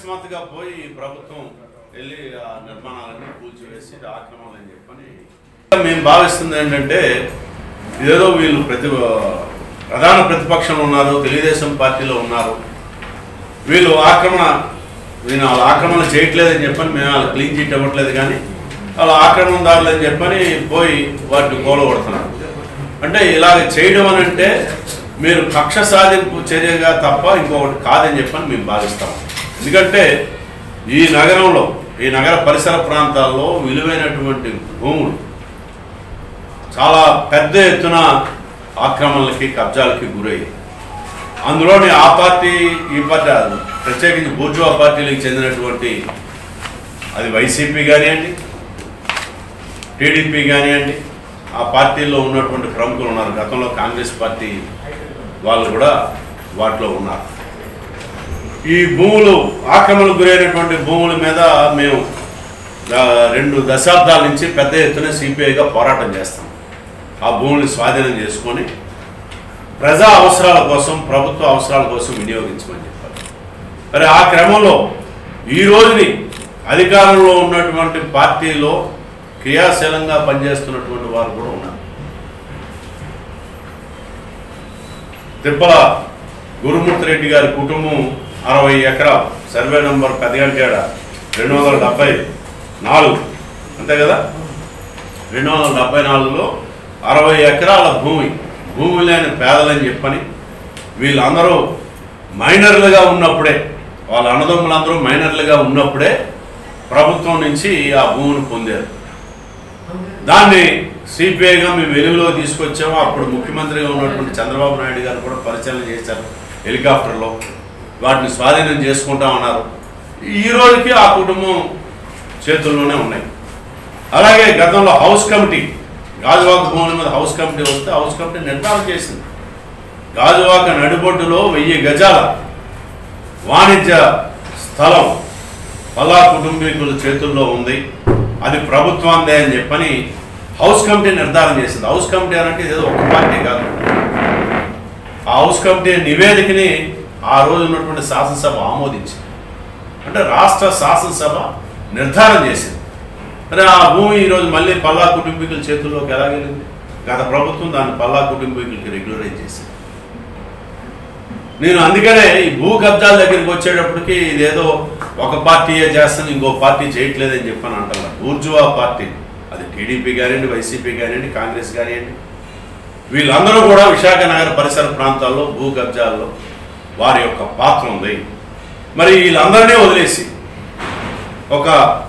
అకస్మాత్తుగా పోయి ఈ ప్రభుత్వం వెళ్ళి ఆ నిర్మాణాలన్నీ కూల్చివేసి ఆక్రమణలు అని చెప్పని మేము భావిస్తుంది ఏంటంటే ఇదేదో వీళ్ళు ప్రతి ప్రధాన ప్రతిపక్షంలో ఉన్నారు తెలుగుదేశం పార్టీలో ఉన్నారు వీళ్ళు ఆక్రమణ వీళ్ళు వాళ్ళ ఆక్రమణ చేయట్లేదని చెప్పని మేము వాళ్ళు క్లీన్ చీట్ ఇవ్వట్లేదు కానీ వాళ్ళ ఆక్రమణదారులు అని చెప్పని పోయి వాటిని కూలగొడుతున్నారు అంటే ఇలాగ చేయడం అని అంటే మీరు కక్ష సాధింపు చర్యగా తప్ప ఇంకొకటి కాదని చెప్పని మేము భావిస్తాం ఎందుకంటే ఈ నగరంలో ఈ నగర పరిసర ప్రాంతాల్లో విలువైనటువంటి భూములు చాలా పెద్ద ఎత్తున ఆక్రమణలకి కబ్జాలకి గురయ్యాయి అందులోని ఆ పార్టీ ఈ పార్టీ ప్రత్యేకించి బూర్జువా పార్టీలకు చెందినటువంటి అది వైసీపీ కానివ్వండి టీడీపీ కానివ్వండి ఆ పార్టీలో ఉన్నటువంటి ప్రముఖులు ఉన్నారు గతంలో కాంగ్రెస్ పార్టీ వాళ్ళు కూడా వాటిలో ఉన్నారు ఈ భూములు ఆక్రమణకు గురైనటువంటి భూముల మీద మేము ఆ, రెండు దశాబ్దాల నుంచి పెద్ద ఎత్తున సిపిఐగా పోరాటం చేస్తాం ఆ భూముల్ని స్వాధీనం చేసుకొని ప్రజా అవసరాల కోసం ప్రభుత్వ అవసరాల కోసం వినియోగించమని చెప్పారు మరి ఆ క్రమంలో ఈ రోజుని అధికారంలో ఉన్నటువంటి పార్టీలో క్రియాశీలంగా పనిచేస్తున్నటువంటి వారు కూడా ఉన్నారు తిప్పల గురుమూర్తి రెడ్డి గారి కుటుంబం అరవై ఎకరాలు సర్వే నంబర్ పదిగంటేడ రెండు వందల డెబ్బై నాలుగు అంతే కదా రెండు వందల డెబ్బై నాలుగులో అరవై ఎకరాల భూమి భూమి లేని పేదలని చెప్పని వీళ్ళందరూ మైనర్లుగా ఉన్నప్పుడే వాళ్ళ అన్నదమ్ములందరూ మైనర్లుగా ఉన్నప్పుడే ప్రభుత్వం నుంచి ఆ భూమిని పొందారు దాన్ని సిపిఐగా మేము వెలుగులో తీసుకొచ్చాము అప్పుడు ముఖ్యమంత్రిగా ఉన్నటువంటి చంద్రబాబు నాయుడు గారు కూడా పరిశీలన చేశారు హెలికాప్టర్లో వాటిని స్వాధీనం చేసుకుంటామన్నారు ఈ రోజుకి ఆ కుటుంబం చేతుల్లోనే ఉన్నాయి అలాగే గతంలో హౌస్ కమిటీ గాజువాక భూముల మీద హౌస్ కమిటీ వస్తే హౌస్ కమిటీ నిర్ధారణ చేసింది గాజువాక నడిబొడ్డులో వెయ్యి గజాల వాణిజ్య స్థలం పల్లా కుటుంబీకుల చేతుల్లో ఉంది అది ప్రభుత్వాందే అని చెప్పని హౌస్ కమిటీ నిర్ధారణ చేసింది హౌస్ కమిటీ అంటే ఇదేదో ఒక పార్టీ కాదు ఆ హౌస్ కమిటీ నివేదికని ఆ రోజు ఉన్నటువంటి శాసనసభ ఆమోదించింది అంటే రాష్ట్ర శాసనసభ నిర్ధారణ చేసింది మరి ఆ భూమి ఈరోజు మళ్ళీ పల్లా కుటుంబీకుల చేతుల్లోకి ఎలా వెళ్ళింది గత ప్రభుత్వం దాన్ని పల్లా కుటుంబీకులకి రెగ్యులరైజ్ చేసింది నేను అందుకనే ఈ భూ కబ్జాల దగ్గరికి వచ్చేటప్పటికి ఇదేదో ఒక పార్టీయే చేస్తాను ఇంకో పార్టీ చేయట్లేదని చెప్పని అంటాను ఊర్జువా పార్టీ అది టీడీపీ కానివ్వండి వైసీపీ కానివ్వండి కాంగ్రెస్ కానివ్వండి వీళ్ళందరూ కూడా విశాఖ నగర పరిసర ప్రాంతాల్లో భూ కబ్జాల్లో వారి యొక్క పాత్ర ఉంది మరి వీళ్ళందరినీ వదిలేసి ఒక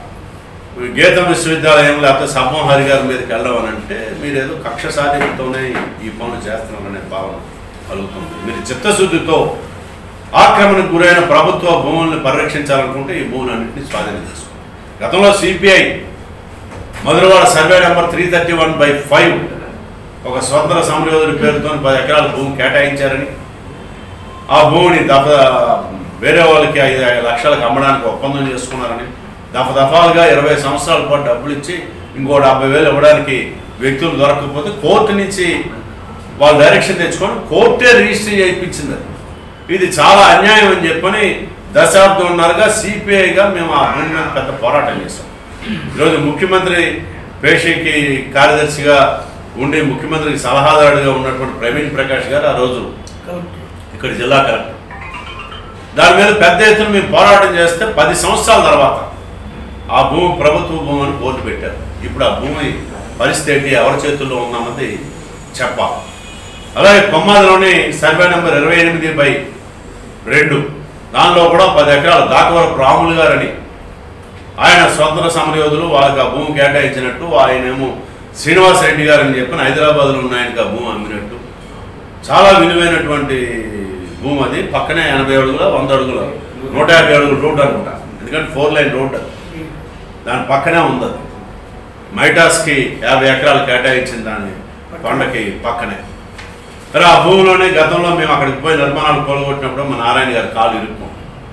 గీత విశ్వవిద్యాలయం లేకపోతే సబ్బం హరి గారి మీదకి వెళ్ళడం అని అంటే మీరు ఏదో కక్ష సాధింపుతోనే ఈ పనులు చేస్తున్నారనే భావన కలుగుతుంది మీరు చిత్తశుద్ధితో ఆక్రమణకు గురైన ప్రభుత్వ భూములను పరిరక్షించాలనుకుంటే ఈ భూములన్నింటినీ స్వాధీనం చేసుకోండి గతంలో CPI Madhurawada survey number three thirty one by five ఒక స్వతంత్ర సంయోజన పేరుతో పది ఎకరాల భూమి కేటాయించారని ఆ భూమిని దఫ వేరే వాళ్ళకి ఐదు ఐదు లక్షలకు అమ్మడానికి ఒప్పందం చేసుకున్నారని దఫ దఫాలుగా ఇరవై సంవత్సరాల పాటు డబ్బులు ఇచ్చి ఇంకో డెబ్బై వేలు ఇవ్వడానికి వ్యక్తులు దొరకకపోతే కోర్టు నుంచి వాళ్ళు డైరెక్షన్ తెచ్చుకొని కోర్టే రిజిస్టర్ చేయించింది అది ఇది చాలా అన్యాయం అని చెప్పని దశాబ్దంన్నరగా సిపిఐగా మేము ఆ భూమి మీద పెద్ద పోరాటం చేస్తాం ఈరోజు ముఖ్యమంత్రి పేషీకి కార్యదర్శిగా ఉండి ముఖ్యమంత్రికి సలహాదారుడిగా ఉన్నటువంటి ప్రవీణ్ ప్రకాష్ గారు ఆ రోజు ఇక్కడ జిల్లా కలెక్టర్ దాని మీద పెద్ద ఎత్తున మేము పోరాటం చేస్తే పది సంవత్సరాల తర్వాత ఆ భూమి ప్రభుత్వ భూమి అని బోర్డు పెట్టారు ఇప్పుడు ఆ భూమి పరిస్థితి ఏంటి ఎవరి చేతుల్లో ఉందన్నది చెప్పాలి అలాగే కొమ్మాదిలోని సర్వే నెంబర్ ఇరవై ఎనిమిది బై రెండు దానిలో కూడా పది ఎకరాలు దాకవరపు రాములు గారని ఆయన స్వతంత్ర సమరయోధులు వాళ్ళకి ఆ భూమి కేటాయించినట్టు ఆయనేమో శ్రీనివాస్ రెడ్డి గారు అని చెప్పిన హైదరాబాద్లో ఉన్న ఆయనకి ఆ భూమి అమ్మినట్టు చాలా విలువైనటువంటి భూమి అది పక్కనే ఎనభై అడుగుల వంద అడుగుల నూట యాభై అడుగుల రోడ్ అనుకుంటా ఎందుకంటే ఫోర్ లైన్ రోడ్ అది దాని పక్కనే ఉంది అది మైటాస్కి యాభై ఎకరాలు కేటాయించిన దాని కొండకి పక్కనే మరి ఆ భూమిలోనే గతంలో మేము అక్కడికి పోయి నిర్మాణాలు కొలగొట్టినప్పుడు మా నారాయణ గారి కాలు ఇరుక్కుం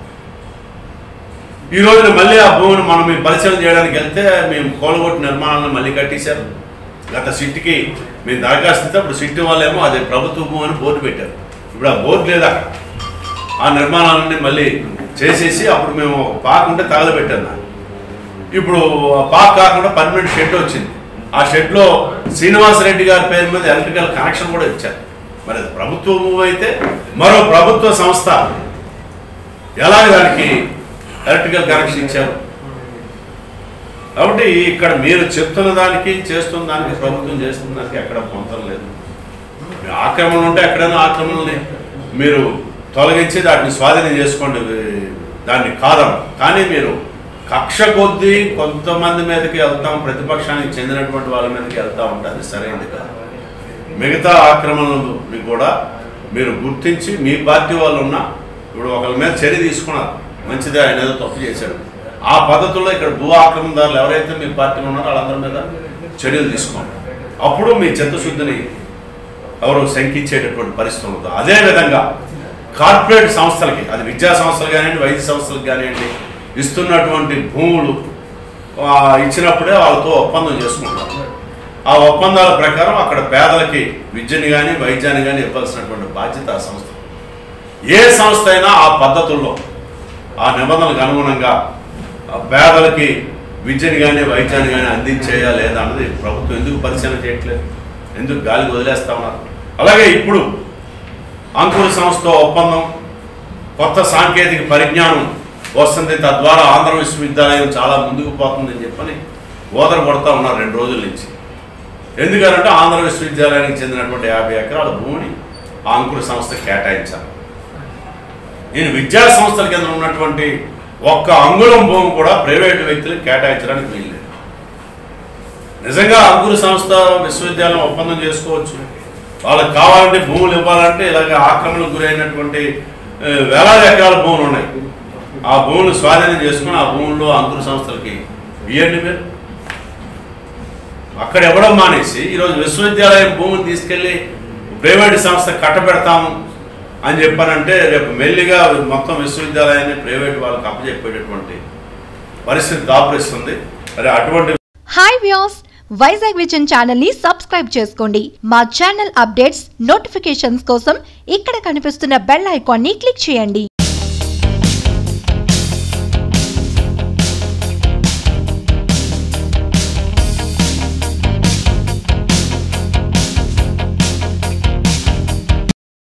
ఈ రోజున మళ్ళీ ఆ భూమిని మనం మేము పరిశీలన చేయడానికి వెళ్తే మేము కోలగొట్టిన నిర్మాణాలను మళ్ళీ కట్టేశారు గత సిట్కి మేము దరఖాస్తు ఇస్తే అప్పుడు సిట్టి వాళ్ళేమో అది ప్రభుత్వ భూమి అని బోర్డు పెట్టారు ఇప్పుడు ఆ బోర్డు లేదా ఆ నిర్మాణాలన్నీ మళ్ళీ చేసేసి అప్పుడు మేము ఒక పాక్ ఉంటే తగలబెట్టాను దాన్ని. ఇప్పుడు ఆ పాక్ కాకుండా పర్మనెంట్ షెడ్ వచ్చింది ఆ షెడ్లో శ్రీనివాసరెడ్డి గారి పేరు మీద ఎలక్ట్రికల్ కనెక్షన్ కూడా ఇచ్చారు మరి అది ప్రభుత్వ భూమి అయితే మరో ప్రభుత్వ సంస్థ ఎలా దానికి ఎలక్ట్రికల్ కనెక్షన్ ఇచ్చారు కాబట్టి ఇక్కడ మీరు చెప్తున్న దానికి చేస్తున్న దానికి ప్రభుత్వం చేస్తున్న దానికి ఎక్కడ పొందడం లేదు మీ ఆక్రమణ ఉంటే ఎక్కడైనా ఆక్రమణని మీరు తొలగించి దాన్ని స్వాధీనం చేసుకోండి దాన్ని కాదం కానీ మీరు కక్ష కొద్దీ కొంతమంది మీదకి వెళ్తాం ప్రతిపక్షానికి చెందినటువంటి వాళ్ళ మీదకి వెళ్తా ఉంటే అది సరైనది కాదు మిగతా ఆక్రమణలని కూడా మీరు గుర్తించి మీ పార్టీ వాళ్ళు ఉన్న ఇప్పుడు ఒకరి మీద చర్య తీసుకున్నారు మంచిదే ఆయన ఏదో తప్పు చేశాడు ఆ పద్ధతుల్లో ఇక్కడ భూ ఆక్రమణదారులు ఎవరైతే మీ పార్టీలో ఉన్నారో వాళ్ళందరి మీద చర్యలు తీసుకోండి అప్పుడు మీ చిత్తశుద్ధిని ఎవరు శంకించేటటువంటి పరిస్థితి ఉండదు అదేవిధంగా కార్పొరేట్ సంస్థలకి అది విద్యా సంస్థలు కానివ్వండి వైద్య సంస్థలకు కానివ్వండి ఇస్తున్నటువంటి భూములు ఆ, ఇచ్చినప్పుడే వాళ్ళతో ఒప్పందం చేసుకుంటారు ఆ ఒప్పందాల ప్రకారం అక్కడ పేదలకి విద్యని కానీ వైద్యాన్ని కానీ ఇవ్వాల్సినటువంటి బాధ్యత ఆ సంస్థ ఏ సంస్థ అయినా ఆ పద్ధతుల్లో ఆ నిబంధనలకు అనుగుణంగా ఆ పేదలకి విద్యని కానీ వైద్యాన్ని కానీ అందించేయా లేదా అన్నది ప్రభుత్వం ఎందుకు పరిశీలన చేయట్లేదు ఎందుకు గాలికి వదిలేస్తా ఉన్నారు అలాగే ఇప్పుడు అంకుర సంస్థ ఒప్పందం కొత్త సాంకేతిక పరిజ్ఞానం వస్తుంది తద్వారా ఆంధ్ర విశ్వవిద్యాలయం చాలా ముందుకు పోతుందని చెప్పని ఓదర కొడతా ఉన్నారు రెండు రోజుల నుంచి ఎందుకంటే ఆంధ్ర విశ్వవిద్యాలయానికి చెందినటువంటి యాభై ఎకరాల భూమిని ఆ అంకుర సంస్థ కేటాయించాలి నేను విద్యా సంస్థల కింద ఉన్నటువంటి ఒక్క అంగుళం భూమి కూడా ప్రైవేటు వ్యక్తులకు కేటాయించడానికి వీల్లేదు నిజంగా అంకుర సంస్థ విశ్వవిద్యాలయం ఒప్పందం చేసుకోవచ్చు వాళ్ళకి కావాలంటే భూములు ఇవ్వాలంటే ఇలాగ ఆక్రమణకు గురైనటువంటి ఆ, వేలాది ఎకరాల భూములు ఉన్నాయి ఆ భూములు స్వాధీనం చేసుకుని ఆ భూముల్లో అంకుర సంస్థలకి ఇవ్వండి మీరు అక్కడ ఇవ్వడం మానేసి ఈరోజు విశ్వవిద్యాలయం భూమిని తీసుకెళ్ళి ప్రైవేట్ సంస్థ కట్టబెడతాము అని చెప్పానంటే రేపు మెల్లిగా మొత్తం విశ్వవిద్యాలయాన్ని ప్రైవేట్ వాళ్ళకి అప్పచెప్పేటటువంటి పరిస్థితి దాపురిస్తుంది మరి అటువంటి hi views Vizag vision channel ని సబ్స్క్రైబ్ చేసుకోండి మా ఛానల్ అప్డేట్స్ నోటిఫికేషన్స్ కోసం ఇక్కడ కనిపిస్తున్న బెల్ ఐకాన్ ని క్లిక్ చేయండి